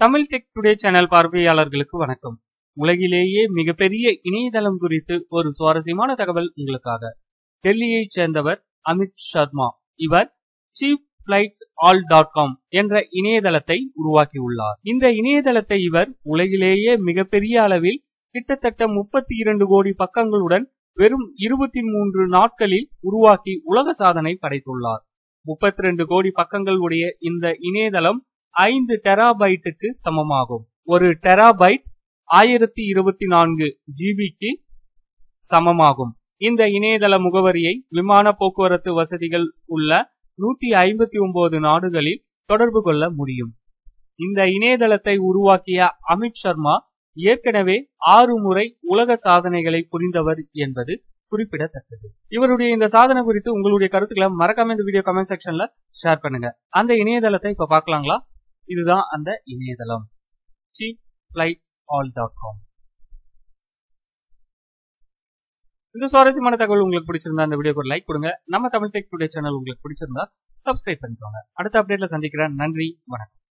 Tamil tech today channel பார்வையாளர்களுக்கு வணக்கம் உலகிலேயே மிகப்பெரிய இணையதளம் குறித்து ஒரு சுவாரஸ்யமான தகவல் உங்களுக்காக டெல்லியைச் சேர்ந்தவர் அமித் சர்மா இவர் cheap flights all dot com என்ற இணையதளத்தை உருவாக்கியுள்ளார் இந்த இணையதளத்தை இவர் உலகிலேயே மிகப்பெரிய அளவில் கிட்டத்தட்ட முப்பத்தி இரண்டு கோடி பக்கங்களுடன் வெறும் இருபத்தி மூன்று நாட்களில் உருவாக்கி உலக சாதனை படைத்துள்ளார் முப்பத்தி ரெண்டு கோடி பக்கங்கள் உடைய இந்த இணையதளம் ஐந்து டெராபைட்டுக்கு சமமாகும் ஒரு டெராபைட் ஆயிரத்தி இருபத்தி நான்கு ஜிபிக்கு சமமாகும் இந்த இணையதள முகவரியை விமான போக்குவரத்து வசதிகள் உள்ள நூத்தி ஐம்பத்தி ஒன்பது நாடுகளில் தொடர்பு கொள்ள முடியும் இந்த இணையதளத்தை உருவாக்கிய அமித் சர்மா ஏற்கனவே ஆறு முறை உலக சாதனைகளை புரிந்தவர் என்பது குறிப்பிடத்தக்கது இவருடைய இந்த சாதனை குறித்து உங்களுடைய கருத்துக்களை மறக்காம இந்த வீடியோ கமெண்ட் செக்ஷன்ல ஷேர் பண்ணுங்க அந்த இணையதளத்தை இப்ப பாக்கலாங்களா இதுதான் அந்த இணையதளம் cheap flight all dot com இந்த சுவாரஸ்யமான தகவல் உங்களுக்கு பிடிச்சிருந்தா இந்த வீடியோக்கு ஒரு லைக் கொடுங்க நம்ம தமிழ் டெக் டுடே சேனல் உங்களுக்கு பிடிச்சிருந்தா சப்ஸ்கிரைப் பண்ணிக்கோங்க அடுத்த அப்டேட்ல சந்திக்கிறேன் நன்றி வணக்கம்